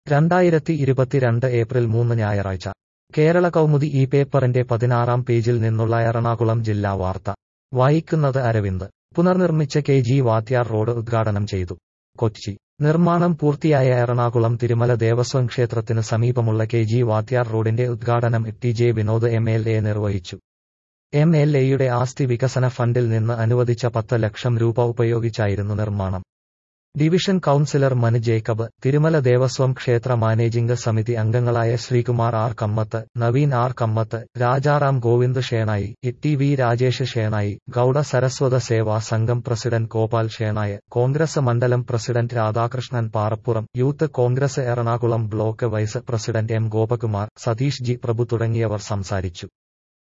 രണ്ടായിരത്തി ഇരുപത്തിരണ്ട് ഏപ്രിൽ മൂന്ന് ഞായറാഴ്ച കേരള കൗമുദി ഈ പേപ്പറിന്റെ പതിനാറാം പേജിൽ നിന്നുള്ള എറണാകുളം ജില്ലാ വാർത്ത വായിക്കുന്നത് അരവിന്ദ് പുനർനിർമ്മിച്ച കെ ജി വാത്യാർ റോഡ് ഉദ്ഘാടനം ചെയ്തു കൊച്ചി നിർമ്മാണം പൂർത്തിയായ എറണാകുളം തിരുമല ദേവസ്വം ക്ഷേത്രത്തിന് സമീപമുള്ള കെ ജി വാത്യാർ റോഡിന്റെ ഉദ്ഘാടനം T J Vinod M L A നിർവഹിച്ചു എം എൽ എയുടെ ആസ്തി വികസന ഫണ്ടിൽ നിന്ന് അനുവദിച്ച പത്ത് ലക്ഷം രൂപ ഉപയോഗിച്ചായിരുന്നു നിർമ്മാണം ഡിവിഷൻ കൌൺസിലർ മനു ജേക്കബ് തിരുമല ദേവസ്വം ക്ഷേത്ര മാനേജിംഗ് സമിതി അംഗങ്ങളായ Sreekumar R Kamath Naveen R Kamath Rajaram Govind Shenoy T V Rajesh Shenoy Gowda Saraswat Seva Sangham president Gopal Shenoy Congress മണ്ഡലം president Radhakrishnan Parappuram youth Congress Ernakulam block vice president M Gopakumar Satheesh G Prabhu തുടങ്ങിയവർ സംസാരിച്ചു